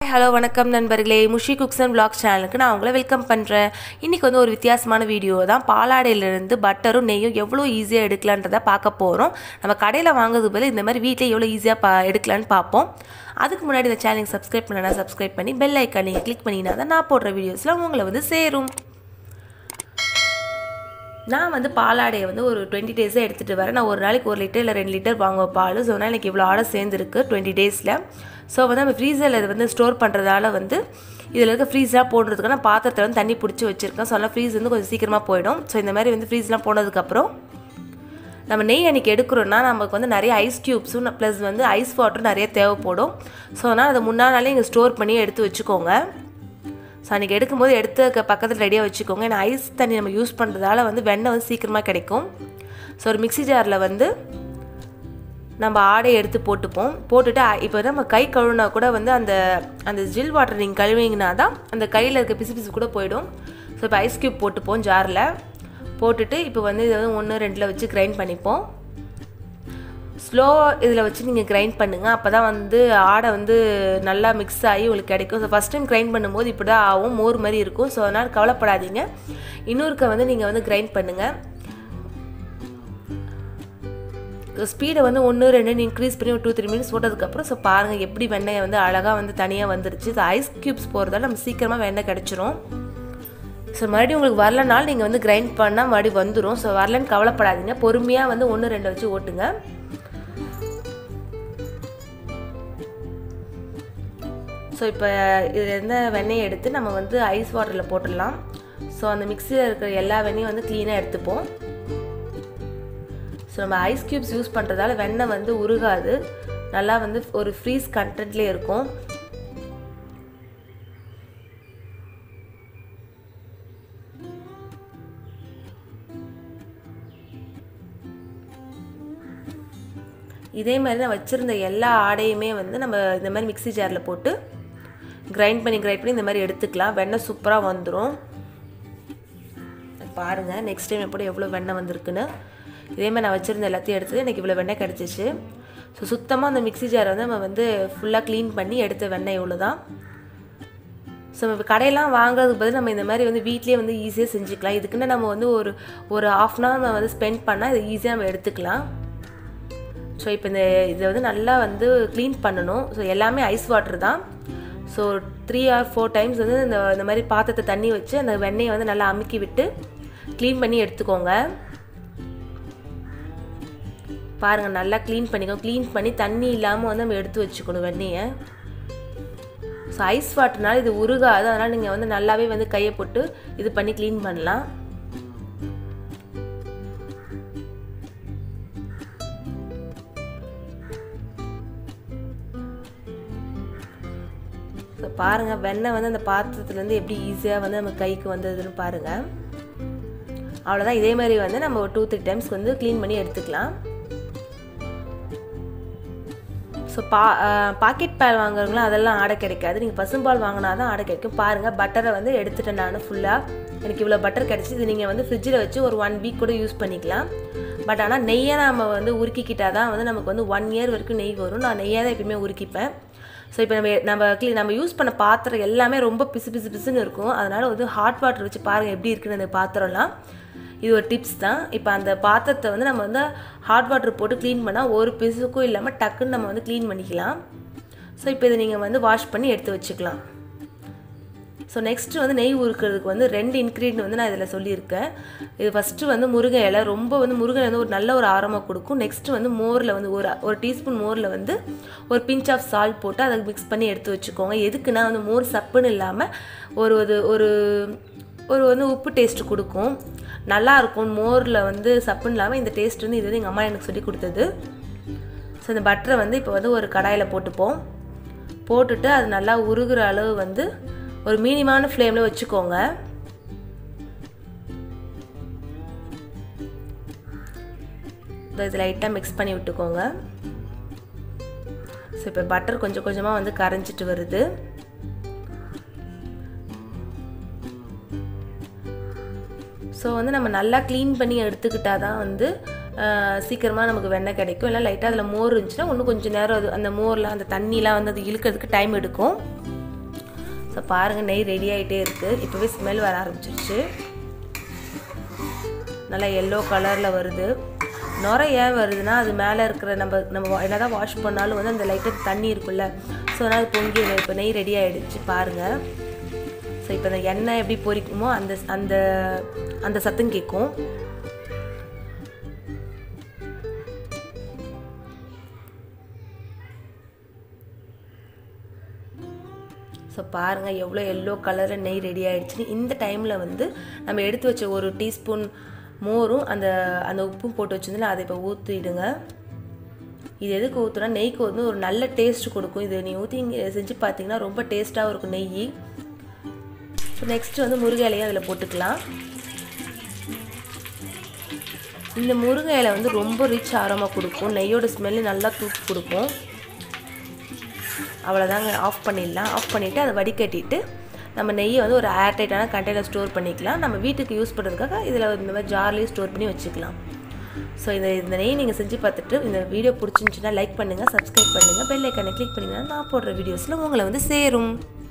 hello வணக்கம் நண்பர்களே முஷி cooks and vlogs சேனலுக்கு நான் உங்களை வெல்கம் பண்ணுறேன் இன்றைக்கி வந்து ஒரு வித்தியாசமான வீடியோ தான் பாலாடையிலேருந்து பட்டரும் நெய்யும் எவ்வளோ ஈஸியாக எடுக்கலான்றதை பார்க்க போகிறோம் நம்ம கடையில் வாங்குறது பதில் இந்த மாதிரி வீட்டில் எவ்வளோ ஈஸியாக பா எடுக்கலான்னு பார்ப்போம் அதுக்கு முன்னாடி இந்த சேனலுக்கு சப்ஸ்கிரைப் பண்ணனா சப்ஸ்கிரைப் பண்ணி பெல் ஐக்கான் நீங்கள் கிளிக் பண்ணிங்கன்னா தான் நான் போடுற வீடியோஸில் உங்களை வந்து சேரும் நான் வந்து பாலாடையை வந்து ஒரு டுவெண்ட்டி டேஸாக எடுத்துகிட்டு வரேன் நான் ஒரு நாளைக்கு ஒரு லிட்டர் இல்லை ரெண்டு லிட்டர் வாங்குவேன் பால் ஸோ அதனால் எனக்கு இவ்வளோ ஆர்டர் சேர்ந்துருக்கு டுவெண்ட்டி டேஸில் ஸோ வந்து நம்ம ஃப்ரீசரில் இதை வந்து ஸ்டோர் பண்ணுறதால வந்து இதில் இருக்க ஃப்ரீஸ்லாம் போடுறதுக்கான பாத்திரத்தை வந்து தண்ணி பிடிச்சி வச்சுருக்கேன் ஸோ அதனால் ஃப்ரீஸ் வந்து கொஞ்சம் சீக்கிரமாக போயிடும் ஸோ இந்த மாதிரி வந்து ஃப்ரீஸ்லாம் போனதுக்கப்புறம் நம்ம நெய் அன்றைக்கி எடுக்கிறோன்னா நமக்கு வந்து நிறைய ஐஸ் க்யூப்ஸும் ப்ளஸ் வந்து ஐஸ் வாட்டரும் நிறைய தேவைப்படும் ஸோ அதனால் அதை முன்னாள் நாளே இங்கே ஸ்டோர் பண்ணி எடுத்து வச்சுக்கோங்க ஸோ அன்றைக்கி எடுக்கும்போது எடுத்து பக்கத்தில் ரெடியாக வச்சுக்கோங்க ஏன்னா ஐஸ் தண்ணி நம்ம யூஸ் பண்ணுறதால வந்து வெண்ணெய் வந்து சீக்கிரமாக கிடைக்கும் ஸோ ஒரு மிக்ஸி ஜாரில் வந்து நம்ம ஆடையை எடுத்து போட்டுப்போம் போட்டுட்டு இப்போ நம்ம கை கழுவினா கூட வந்து அந்த அந்த ஜில் வாட்டர் நீங்கள் கழுவிங்கன்னா தான் அந்த கையில் இருக்க பிசு பிசு கூட போயிடும் ஸோ இப்போ ஐஸ் க்யூப் போட்டுப்போம் ஜாரில் போட்டுட்டு இப்போ வந்து இதை வந்து ஒன்று ரெண்டில் வச்சு கிரைண்ட் பண்ணிப்போம் ஸ்லோ இதில் வச்சு நீங்கள் கிரைண்ட் பண்ணுங்கள் அப்போ தான் வந்து ஆடை வந்து நல்லா மிக்ஸ் ஆகி உங்களுக்கு கிடைக்கும் ஸோ ஃபஸ்ட் டைம் கிரைண்ட் பண்ணும்போது இப்படி தான் ஆகும் மோர் மாதிரி இருக்கும் ஸோ அதனால் கவலைப்படாதீங்க இன்னொருக்க வந்து நீங்கள் வந்து கிரைண்ட் பண்ணுங்கள் ஸ்பீடை வந்து ஒன்று ரெண்டு இன்க்ரீஸ் பண்ணி ஒரு டூ த்ரீ மினிட்ஸ் போட்டதுக்கப்புறம் ஸோ பாருங்கள் எப்படி வெண்ணெயை வந்து அழகாக வந்து தனியாக வந்துருச்சு ஸோ ஐஸ் க்யூப்ஸ் போகிறதால நம்ம சீக்கிரமாக வெண்ணெய் கிடச்சிரும் ஸோ மறுபடியும் உங்களுக்கு வரலனாலும் நீங்கள் வந்து கிரைண்ட் பண்ணால் மறுபடியும் வந்துடும் ஸோ வரலன்னு கவலைப்படாதீங்க பொறுமையாக வந்து ஒன்று ரெண்டு வச்சு ஓட்டுங்க ஸோ இப்போ இதில் இருந்த வெண்ணெயை எடுத்து நம்ம வந்து ஐஸ் வாட்டரில் போட்டுடலாம் ஸோ அந்த மிக்சியில் இருக்கிற எல்லா வெண்ணையும் வந்து க்ளீனாக எடுத்துப்போம் ஸோ நம்ம ஐஸ் க்யூப்ஸ் யூஸ் பண்ணுறதால வெண்ணெய் வந்து உருகாது நல்லா வந்து ஒரு ஃப்ரீஸ் கண்டென்ட்லேயே இருக்கும் இதே மாதிரி நான் வச்சுருந்த எல்லா ஆடையுமே வந்து நம்ம இந்த மாதிரி மிக்ஸி ஜாரில் போட்டு கிரைண்ட் பண்ணி கிரைண்ட் பண்ணி இந்த மாதிரி எடுத்துக்கலாம் வெண்ணெய் சூப்பராக வந்துடும் பாருங்கள் நெக்ஸ்ட் டைம் எப்படி எவ்வளோ வெண்ணெய் வந்திருக்குன்னு இதே மாதிரி நான் வச்சுருந்த எல்லாத்தையும் எடுத்து எனக்கு இவ்வளோ வெண்ணெய் கிடச்சிச்சு ஸோ சுத்தமாக அந்த மிக்ஸி ஜாரை வந்து நம்ம வந்து ஃபுல்லாக க்ளீன் பண்ணி எடுத்த வெண்ணெய் இவ்வளோ தான் ஸோ நம்ம கடையெல்லாம் வாங்குறதுக்கு பதில் நம்ம இந்த மாதிரி வந்து வீட்லேயே வந்து ஈஸியாக செஞ்சுக்கலாம் இதுக்குன்னு நம்ம வந்து ஒரு ஒரு ஆஃப் அன் ஹவர் வந்து ஸ்பெண்ட் பண்ணால் இதை ஈஸியாக நம்ம எடுத்துக்கலாம் ஸோ இப்போ இந்த இதை வந்து நல்லா வந்து க்ளீன் பண்ணணும் ஸோ எல்லாமே ஐஸ் வாட்டர் தான் so three or four times வந்து இந்த இந்த மாதிரி பாத்திரத்தை தண்ணி வச்சு அந்த வெண்ணெயை வந்து நல்லா அமுக்கி விட்டு க்ளீன் பண்ணி எடுத்துக்கோங்க பாருங்கள் நல்லா க்ளீன் பண்ணிக்கோ க்ளீன் பண்ணி தண்ணி இல்லாமல் வந்து நம்ம எடுத்து வச்சுக்கணும் வெண்ணெயை ஸோ ஐஸ் வாட்டர்னால இது உருகாது அதனால் நீங்கள் வந்து நல்லாவே வந்து கையை போட்டு இது பண்ணி க்ளீன் பண்ணலாம் ஸோ பாருங்கள் வெண்ணெய் வந்து அந்த பாத்திரத்துலேருந்து எப்படி ஈஸியாக வந்து நம்ம கைக்கு வந்ததுன்னு பாருங்கள் அவ்வளோதான் இதே மாதிரி வந்து நம்ம ஒரு டூ த்ரீ டைம்ஸ்க்கு வந்து க்ளீன் பண்ணி எடுத்துக்கலாம் ஸோ பா பாக்கெட் பால் வாங்குறவங்களாம் அதெல்லாம் ஆடை கிடைக்காது நீங்கள் பசும்பால் வாங்கினா தான் ஆடை கிடைக்கும் பாருங்கள் பட்டரை வந்து எடுத்துட்டேன் நான் ஃபுல்லாக எனக்கு இவ்வளோ பட்டர் கிடச்சி இது நீங்கள் வந்து ஃப்ரிட்ஜில் வச்சு ஒரு ஒன் வீக் கூட யூஸ் பண்ணிக்கலாம் பட் ஆனால் நெய்யை நம்ம வந்து உருக்கிக்கிட்டால் தான் வந்து நமக்கு வந்து ஒன் இயர் வரைக்கும் நெய் வரும் நான் நெய்யாக தான் எப்பயுமே உருக்கிப்பேன் ஸோ இப்போ நம்ம நம்ம க்ளீ நம்ம யூஸ் பண்ண பாத்திரம் எல்லாமே ரொம்ப பிசு பிசு பிசுன்னு இருக்கும் அதனால் வந்து ஹாட் வாட்டர் வச்சு பாருங்கள் எப்படி இருக்குன்னு அந்த பாத்திரம்லாம் இது ஒரு டிப்ஸ் தான் இப்போ அந்த பாத்திரத்தை வந்து நம்ம வந்து ஹாட் வாட்டர் போட்டு க்ளீன் பண்ணால் ஒரு பிசுக்கும் இல்லாமல் டக்குன்னு நம்ம வந்து க்ளீன் பண்ணிக்கலாம் ஸோ இப்போ இதை நீங்கள் வந்து வாஷ் பண்ணி எடுத்து வச்சுக்கலாம் ஸோ நெக்ஸ்ட்டு வந்து நெய் உருக்கிறதுக்கு வந்து ரெண்டு இன்க்ரீடியன்ட் வந்து நான் இதில் சொல்லியிருக்கேன் இது ஃபஸ்ட்டு வந்து முருங்கை இலை ரொம்ப வந்து முருங்கை வந்து ஒரு நல்ல ஒரு ஆரமாக கொடுக்கும் நெக்ஸ்ட்டு வந்து மோரில் வந்து ஒரு ஒரு டீஸ்பூன் மோரில் வந்து ஒரு பிஞ்ச் ஆஃப் சால்ட் போட்டு அதை மிக்ஸ் பண்ணி எடுத்து வச்சுக்கோங்க எதுக்குன்னா வந்து மோர் சப்புன்னு இல்லாமல் ஒரு ஒரு ஒரு ஒரு வந்து உப்பு டேஸ்ட்டு கொடுக்கும் நல்லாயிருக்கும் மோரில் வந்து சப்புன்னு இல்லாமல் இந்த டேஸ்ட் வந்து இது வந்து எங்கள் அம்மா எனக்கு சொல்லி கொடுத்தது ஸோ இந்த பட்டரை வந்து இப்போ வந்து ஒரு கடாயில் போட்டுப்போம் போட்டுட்டு அது நல்லா உருகிற அளவு வந்து ஒரு மீடியமான ஃப்ளேமில் வச்சுக்கோங்க இது லைட்டாக மிக்ஸ் பண்ணி விட்டுக்கோங்க ஸோ இப்போ பட்டர் கொஞ்சம் கொஞ்சமாக வந்து கரைஞ்சிட்டு வருது ஸோ வந்து நம்ம நல்லா க்ளீன் பண்ணி எடுத்துக்கிட்டால் தான் வந்து சீக்கிரமாக நமக்கு வெண்ணெய் கிடைக்கும் இல்லை லைட்டாக அதில் மோர் இருந்துச்சுன்னா இன்னும் கொஞ்சம் நேரம் அது அந்த மோரில் அந்த தண்ணிலாம் வந்து அது இழுக்கிறதுக்கு டைம் எடுக்கும் ஸோ பாருங்கள் நெய் ரெடி ஆகிட்டே இருக்குது இப்போவே ஸ்மெல் வர ஆரம்பிச்சிருச்சு நல்லா எல்லோ கலரில் வருது நுர ஏன் வருதுன்னா அது மேலே இருக்கிற நம்ம நம்ம என்ன தான் வாஷ் பண்ணாலும் வந்து அந்த லைட்டாக தண்ணி இருக்குல்ல ஸோ அதனால் அது பொங்கி இப்போ நெய் ரெடி ஆகிடுச்சு பாருங்கள் ஸோ இப்போ அந்த எண்ணெய் எப்படி பொரிக்குமோ அந்த அந்த அந்த சத்தம் கேட்கும் ஸோ பாருங்கள் எவ்வளோ எல்லோ கலரில் நெய் ரெடி ஆகிடுச்சுன்னு இந்த டைமில் வந்து நம்ம எடுத்து வச்ச ஒரு டீஸ்பூன் மோரும் அந்த அந்த உப்பும் போட்டு வச்சிருந்தோம்ல அதை இப்போ ஊற்றிடுங்க இது எதுக்கு ஊற்றுனா நெய்க்கு வந்து ஒரு நல்ல டேஸ்ட் கொடுக்கும் இது நீ ஊற்றி இங்கே செஞ்சு பார்த்தீங்கன்னா ரொம்ப டேஸ்ட்டாகவும் இருக்கும் நெய் ஸோ நெக்ஸ்ட் வந்து முருங்கை இலையை அதில் போட்டுக்கலாம் இந்த முருங்கை இலை வந்து ரொம்ப ரிச் ஆரமாக கொடுக்கும் நெய்யோட ஸ்மெல்லு நல்லா தூக்கி கொடுக்கும் அவ்வளோதாங்க ஆஃப் பண்ணிடலாம் ஆஃப் பண்ணிவிட்டு அதை வடிகட்டிட்டு நம்ம நெய்யை வந்து ஒரு ஏர்டைட்டான கண்டெய்னர் ஸ்டோர் பண்ணிக்கலாம் நம்ம வீட்டுக்கு யூஸ் பண்ணுறதுக்காக இதில் இந்த மாதிரி ஜார்லேயும் ஸ்டோர் பண்ணி வச்சுக்கலாம் ஸோ இந்த இந்த நெய் நீங்கள் செஞ்சு பார்த்துட்டு இந்த வீடியோ பிடிச்சிருந்துச்சுன்னா லைக் பண்ணுங்கள் சப்ஸ்கிரைப் பண்ணுங்கள் பெல் ஐக்கனை கிளிக் பண்ணிங்கன்னா நான் போடுற வீடியோஸில் உங்களை வந்து சேரும்